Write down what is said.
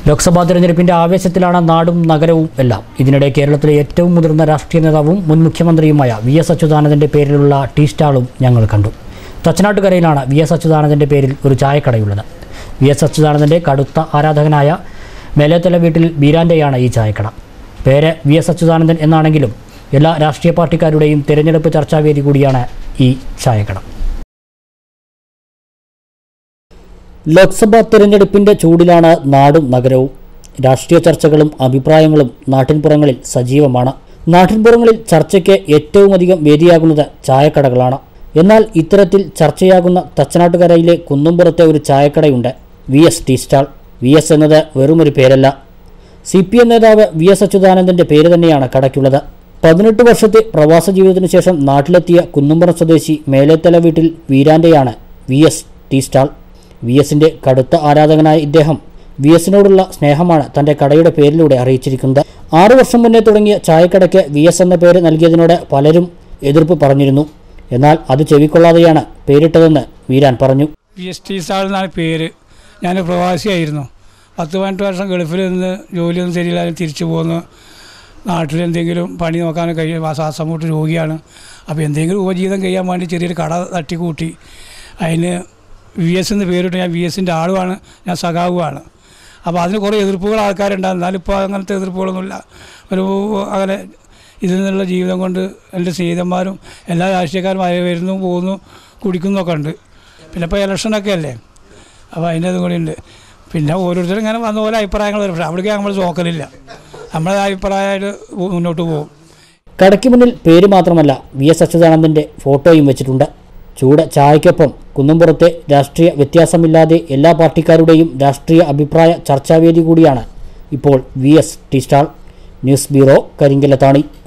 ലോക്സഭാ തെരഞ്ഞെടുപ്പിന്റെ ആവേശത്തിലാണ് നാടും നഗരവും എല്ലാം ഇതിനിടെ കേരളത്തിലെ ഏറ്റവും മുതിർന്ന രാഷ്ട്രീയ നേതാവും മുൻ മുഖ്യമന്ത്രിയുമായ വി എസ് അച്യുതാനന്ദന്റെ പേരിലുള്ള ടീ സ്റ്റാളും ഞങ്ങൾ കണ്ടു തച്ചനാട്ടുകരയിലാണ് വി എസ് അച്യുതാനന്ദന്റെ പേരിൽ ഒരു ചായക്കടയുള്ളത് വി എസ് അച്യുതാനന്ദന്റെ കടുത്ത ആരാധകനായ മേലേത്തല വീട്ടിൽ ബീരാൻ്റെയാണ് ഈ ചായക്കട പേര് വി എസ് അച്യുതാനന്ദൻ എന്നാണെങ്കിലും എല്ലാ രാഷ്ട്രീയ പാർട്ടിക്കാരുടെയും തിരഞ്ഞെടുപ്പ് ചർച്ചാവേദി കൂടിയാണ് ഈ ചായക്കട ലോക്സഭാ തിരഞ്ഞെടുപ്പിന്റെ ചൂടിലാണ് നാടും നഗരവും രാഷ്ട്രീയ ചർച്ചകളും അഭിപ്രായങ്ങളും നാട്ടിൻപുറങ്ങളിൽ സജീവമാണ് നാട്ടിൻപുറങ്ങളിൽ ചർച്ചയ്ക്ക് ഏറ്റവും അധികം വേദിയാകുന്നത് ചായക്കടകളാണ് എന്നാൽ ഇത്തരത്തിൽ ചർച്ചയാകുന്ന തച്ചനാട്ടുകരയിലെ കുന്നുംപുറത്തെ ഒരു ചായക്കടയുണ്ട് V S tea stall V S എന്നത് വെറുമൊരു പേരല്ല സി പി എം നേതാവ് വി എസ് അച്യുതാനന്ദന്റെ പേര് തന്നെയാണ് കടയ്ക്കുള്ളത് പതിനെട്ട് വർഷത്തെ പ്രവാസ ജീവിതത്തിനു ശേഷം നാട്ടിലെത്തിയ കുന്നുംപുറം സ്വദേശി മേലേത്തല വീട്ടിൽ വീരാന്റെയാണ് V S tea stall V എസിന്റെ കടുത്ത ആരാധകനായ ഇദ്ദേഹം വി എസിനോടുള്ള സ്നേഹമാണ് തന്റെ കടയുടെ പേരിലൂടെ അറിയിച്ചിരിക്കുന്നത് ആറു വർഷം മുന്നേ തുടങ്ങിയ ചായക്കടയ്ക്ക് വി എസ് എന്ന പേര് നൽകിയതിനോട് പലരും എതിർപ്പ് പറഞ്ഞിരുന്നു എന്നാൽ അത് ചെവിക്കൊള്ളാതെയാണ് പേരിട്ടതെന്ന് വീരാൻ പറഞ്ഞു പി എസ് ടി സാൾ എന്നാണ് പേര് ഞാൻ പ്രവാസിയായിരുന്നു പത്ത് പതിനെട്ട് വർഷം ഗൾഫിൽ നിന്ന് ജോലിയൊന്നും ശരിയില്ലാതെ തിരിച്ചു പോന്ന് നാട്ടിൽ എന്തെങ്കിലും പണി നോക്കാനും കഴിയും ശ്വാസം മുട്ട് രോഗിയാണ് അപ്പോൾ എന്തെങ്കിലും ഉപജീവിതം കഴിയാൻ വേണ്ടി ചെറിയൊരു കട തട്ടിക്കൂട്ടി അതിന് വി എസ് എന്ന് പേരിട്ട് ഞാൻ വി എസിൻ്റെ ആളുമാണ് ഞാൻ സഖാവുമാണ് അപ്പോൾ അതിന് കുറേ എതിർപ്പുകൾ ആൾക്കാരുണ്ടാകും എന്നാലും ഇപ്പോൾ അങ്ങനത്തെ എതിർപ്പുകളൊന്നുമില്ല ഒരു അങ്ങനെ ഇതിൽ നിന്നുള്ള ജീവിതം കൊണ്ട് എൻ്റെ സ്നേഹിതന്മാരും എല്ലാ രാഷ്ട്രീയക്കാരും അയ വരുന്നു പോകുന്നു കുടിക്കുന്നൊക്കെ ഉണ്ട് പിന്നെ ഇപ്പോൾ ഇലക്ഷനൊക്കെ അല്ലേ അപ്പോൾ അതിൻ്റെ അതും കൂടി ഉണ്ട് പിന്നെ ഓരോരുത്തരും ഇങ്ങനെ വന്ന പോലെ അഭിപ്രായങ്ങൾ വരും പക്ഷേ അവിടേക്ക് നമ്മൾ നോക്കലില്ല നമ്മളെ അഭിപ്രായമായിട്ട് മുന്നോട്ട് പോകും കടയ്ക്ക് മുന്നിൽ പേര് മാത്രമല്ല വി എസ് അച്യുതാനന്ദന്റെ ഫോട്ടോയും വെച്ചിട്ടുണ്ട് ചൂട് ചായയ്ക്കൊപ്പം കുന്നുംപുറത്തെ രാഷ്ട്രീയ വ്യത്യാസമില്ലാതെ എല്ലാ പാർട്ടിക്കാരുടെയും രാഷ്ട്രീയ അഭിപ്രായ ചർച്ചാവേദി കൂടിയാണ് ഇപ്പോൾ V S tea stall news bureau Karinkallathani